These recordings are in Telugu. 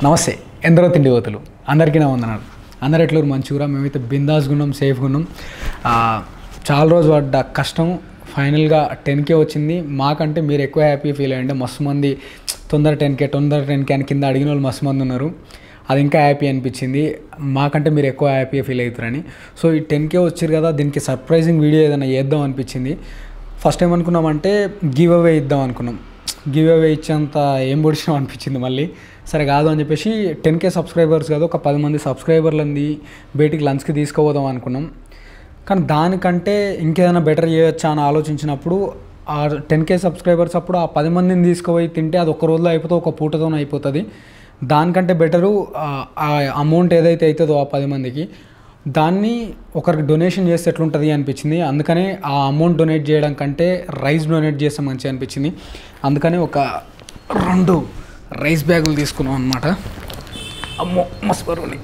నమస్తే ఎందరో తిండి పోతులు అందరికీ నా వందనాలు అందరు ఎట్లూరు మంచిగా మేమైతే బిందాస్గా ఉన్నాం సేఫ్గా ఉన్నాం ఆ, చాలా రోజు పడ్డ కష్టం ఫైనల్గా టెన్ కే వచ్చింది మాకంటే మీరు ఎక్కువ హ్యాపీ ఫీల్ అయ్యండి మస్తు మంది తొందర టెన్ కే తొందర టెన్ కే అని కింద అడిగిన వాళ్ళు మస్తు మంది ఉన్నారు అది ఇంకా హ్యాపీ అనిపించింది మాకంటే మీరు ఎక్కువ హ్యాపీ ఫీల్ అవుతారని సో ఈ టెన్ కే వచ్చారు కదా దీనికి సర్ప్రైజింగ్ వీడియో ఏదైనా చేద్దాం అనిపించింది ఫస్ట్ ఏం అనుకున్నామంటే గివ్ అవే ఇద్దాం అనుకున్నాం గివ్ అవే ఇచ్చేంత ఏం పొడిచినాం అనిపించింది మళ్ళీ సరే కాదు అని చెప్పేసి టెన్ కే సబ్స్క్రైబర్స్ కాదు ఒక పది మంది సబ్స్క్రైబర్లంది బయటికి లంచ్కి తీసుకుపోదాం అనుకున్నాం కానీ దానికంటే ఇంకేదైనా బెటర్ చేయొచ్చా అని ఆలోచించినప్పుడు ఆ టెన్ కే సబ్స్క్రైబర్స్ అప్పుడు ఆ పది మందిని తీసుకుపోయి తింటే అది ఒక రోజులో అయిపోతే ఒక పూటతోనే అయిపోతుంది దానికంటే బెటరు ఆ అమౌంట్ ఏదైతే అవుతుందో ఆ పది మందికి దాన్ని ఒకరికి డొనేషన్ చేస్తే ఎట్లుంటుంది అనిపించింది అందుకనే ఆ అమౌంట్ డొనేట్ చేయడం కంటే రైస్ డొనేట్ చేస్తే మంచిగా అనిపించింది అందుకని ఒక రెండు రైస్ బ్యాగులు తీసుకున్నాం అనమాట అమ్మో మస్పరుని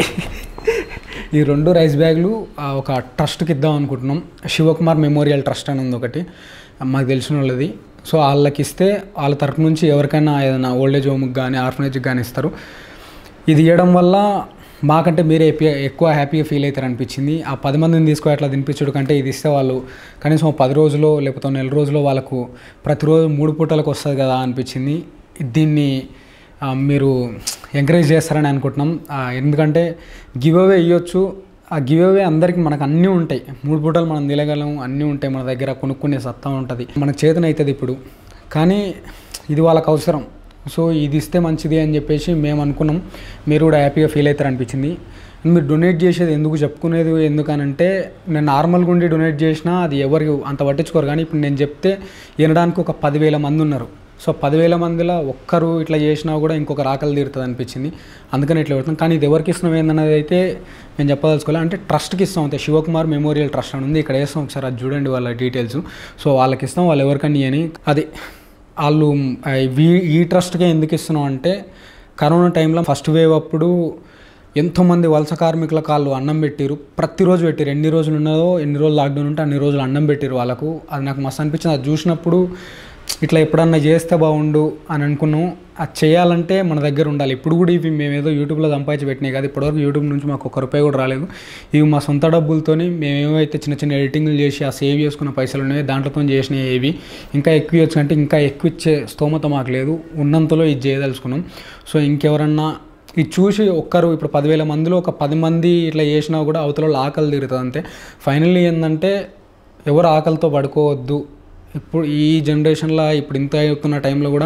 ఈ రెండు రైస్ బ్యాగులు ఆ, ఒక ట్రస్ట్కి ఇద్దాం అనుకుంటున్నాం శివకుమార్ మెమోరియల్ ట్రస్ట్ అని ఉంది ఒకటి మాకు తెలిసిన వాళ్ళది సో వాళ్ళకి ఇస్తే వాళ్ళ తరపు నుంచి ఎవరికైనా ఏదైనా ఓల్డేజ్ హోమ్కి కానీ ఆర్ఫనేజ్కి కానీ ఇస్తారు ఇది ఇవ్వడం వల్ల మాకంటే మీరే ఎప్పి- ఎక్కువ హ్యాపీగా ఫీల్ అవుతారు అనిపించింది ఆ పది మందిని తీసుకొని అట్లా తినిపించడు కంటే ఇది ఇస్తే వాళ్ళు కనీసం ఓ పది రోజులు లేకపోతే ఓ నెల రోజులు వాళ్ళకు ప్రతిరోజు మూడు పూటలకు వస్తుంది కదా అనిపించింది దీన్ని ఆ, మీరు ఎంకరేజ్ చేస్తారని అనుకుంటున్నాం ఆ, ఎందుకంటే గివ్ అవే ఇవ్వచ్చు ఆ గివ్ అవే అందరికి మనకు అన్నీ ఉంటాయి మూడు పూటలు మనం తినగలం అన్నీ ఉంటాయి మన దగ్గర కొనుక్కునే సత్తా ఉంటుంది మనకు చేతన అవుతుంది ఇప్పుడు కానీ ఇది వాళ్ళకి అవసరం సో ఇది ఇస్తే మంచిది అని చెప్పేసి మేము అనుకున్నాం మీరు కూడా హ్యాపీగా ఫీల్ అవుతారు అనిపించింది మీరు డొనేట్ చేసేది ఎందుకు చెప్పుకునేది ఎందుకనంటే నేను నార్మల్గా ఉండి డొనేట్ చేసినా అది ఎవరికి అంత పట్టించుకోరు కానీ ఇప్పుడు నేను చెప్తే వినడానికి ఒక పదివేల మంది ఉన్నారు సో పదివేల మందిలో ఒక్కరు ఇట్లా చేసినా కూడా ఇంకొక ఆకలి తీరుతుంది అనిపించింది అందుకని ఇట్లా పెడుతున్నాం కానీ ఇది ఎవరికి ఇస్తున్నాం ఏందన్నది అయితే నేను చెప్పదలుచుకోవాలి అంటే ట్రస్ట్కి ఇస్తాం అంతే శివకుమార్ మెమోరియల్ ట్రస్ట్ అని ఉంది ఇక్కడ వేస్తాం ఒకసారి అది చూడండి వాళ్ళ డీటెయిల్స్ సో వాళ్ళకి ఇస్తాం వాళ్ళు ఎవరికని అని అది వాళ్ళు ఆ, వీ- ఈ ట్రస్ట్కే ఎందుకు ఇస్తున్నాం అంటే కరోనా టైంలో ఫస్ట్ వేవ్ అప్పుడు ఎంతోమంది వలస కార్మికులకు వాళ్ళు అన్నం పెట్టారు ప్రతిరోజు పెట్టారు ఎన్ని రోజులు ఉన్నదో ఎన్ని రోజులు లాక్డౌన్ ఉంటే అన్ని రోజులు అన్నం పెట్టారు వాళ్ళకు అది నాకు మస్తు అనిపించింది అది చూసినప్పుడు ఇట్లా ఎప్పుడన్నా చేస్తే బాగుండు అని అనుకున్నాం అది చేయాలంటే మన దగ్గర ఉండాలి ఇప్పుడు కూడా ఇవి మేము ఏదో యూట్యూబ్లో సంపాదించి పెట్టినాయి కాదు ఇప్పటివరకు యూట్యూబ్ నుంచి మాకు ఒక్క రూపాయి కూడా రాలేదు ఇవి మా సొంత డబ్బులతోని మేము ఏమైతే చిన్న చిన్న ఎడిటింగ్లు చేసి ఆ సేవ్ చేసుకున్న పైసలు ఉన్నాయో దాంట్లోతో చేసినవి ఇవి ఇంకా ఎక్కువ ఇవ్వచ్చు అంటే ఇంకా ఎక్కువ ఇచ్చే స్తోమత మాకు లేదు ఉన్నంతలో ఇది చేయదలుచుకున్నాం సో ఇంకెవరన్నా ఇది చూసి ఒక్కరు ఇప్పుడు పదివేల మందిలో ఒక పది మంది ఇట్లా చేసినా కూడా అవతల వాళ్ళు ఆకలి తీరుతుంది అంతే ఫైనల్లీ ఏంటంటే ఎవరు ఆకలితో పడుకోవద్దు ఇప్పుడు ఈ జనరేషన్లో ఇప్పుడు ఇంత అవుతున్న టైంలో కూడా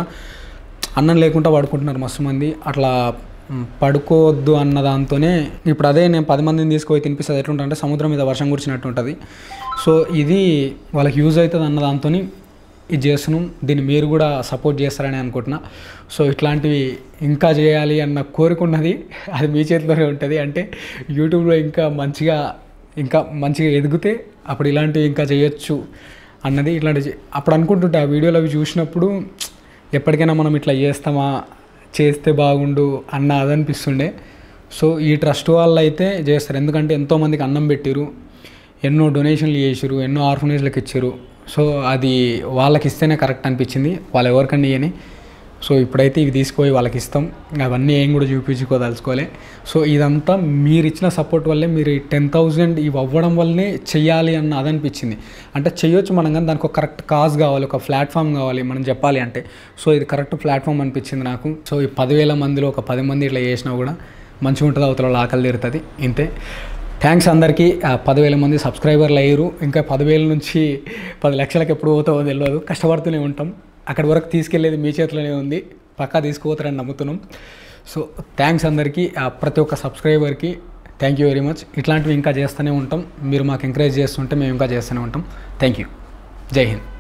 అన్నం లేకుండా పడుకుంటున్నారు మస్తు మంది అట్లా మ్, పడుకోవద్దు అన్న దాంతోనే ఇప్పుడు అదే నేను పది మందిని తీసుకుపోయి తినిపిస్తుంది ఎట్లుంటుందంటే సముద్రం మీద వర్షం కురిచినట్టు ఉంటుంది సో ఇది వాళ్ళకి యూజ్ అవుతుంది అన్న దాంతో ఇది చేస్తున్నాం దీన్ని మీరు కూడా సపోర్ట్ చేస్తారని అనుకుంటున్నా సో ఇట్లాంటివి ఇంకా చేయాలి అన్న కోరిక ఉన్నది అది మీ చేతిలోనే ఉంటుంది అంటే యూట్యూబ్లో ఇంకా మంచిగా ఇంకా మంచిగా ఎదిగితే అప్పుడు ఇలాంటివి ఇంకా చేయొచ్చు అన్నది ఇట్లాంటి చే- అప్పుడు అనుకుంటుంటే ఆ వీడియోలు అవి చూసినప్పుడు ఎప్పటికైనా మనం ఇట్లా చేస్తామా చేస్తే బాగుండు అన్న అదనిపిస్తుండే సో ఈ ట్రస్ట్ వాళ్ళు అయితే చేస్తారు ఎందుకంటే ఎంతోమందికి అన్నం పెట్టిరు ఎన్నో డొనేషన్లు చేసిరు ఎన్నో ఆర్ఫనేజ్లకు ఇచ్చారు సో అది వాళ్ళకి ఇస్తేనే కరెక్ట్ అనిపించింది వాళ్ళు ఎవరికన్నా ఇయని సో ఇప్పుడైతే ఇవి తీసుకుపోయి వాళ్ళకి ఇస్తాం అవన్నీ ఏం కూడా చూపించుకోదలుచుకోలే సో ఇదంతా మీరు ఇచ్చిన సపోర్ట్ వల్లే మీరు టెన్ థౌజండ్ ఇవి అవ్వడం వల్లనే చెయ్యాలి అన్న అదనిపించింది అంటే చేయొచ్చు మనం కానీ దానికి ఒక కరెక్ట్ కాజ్ కావాలి ఒక ప్లాట్ఫామ్ కావాలి మనం చెప్పాలి అంటే సో ఇది కరెక్ట్ ప్లాట్ఫామ్ అనిపించింది నాకు సో ఈ పదివేల మందిలో ఒక పది మంది ఇట్లా చేసినా కూడా మంచిగా ఉంటుంది అవతల వాళ్ళ ఆకలి తీరుతుంది ఇంతే థ్యాంక్స్ అందరికీ ఆ పదివేల మంది సబ్స్క్రైబర్లు అయ్యారు ఇంకా పదివేల నుంచి పది లక్షలకు ఎప్పుడు పోతావో తెలియదు కష్టపడుతూనే ఉంటాం అక్కడి వరకు తీసుకెళ్లేది మీ చేతిలోనే ఉంది పక్కా తీసుకుపోతారని నమ్ముతున్నాం సో థ్యాంక్స్ అందరికీ ఆ ప్రతి ఒక్క సబ్స్క్రైబర్కి థ్యాంక్ యూ వెరీ మచ్ ఇట్లాంటివి ఇంకా చేస్తూనే ఉంటాం మీరు మాకు ఎంకరేజ్ చేస్తుంటే మేము ఇంకా చేస్తూనే ఉంటాం థ్యాంక్ యూ జై హింద్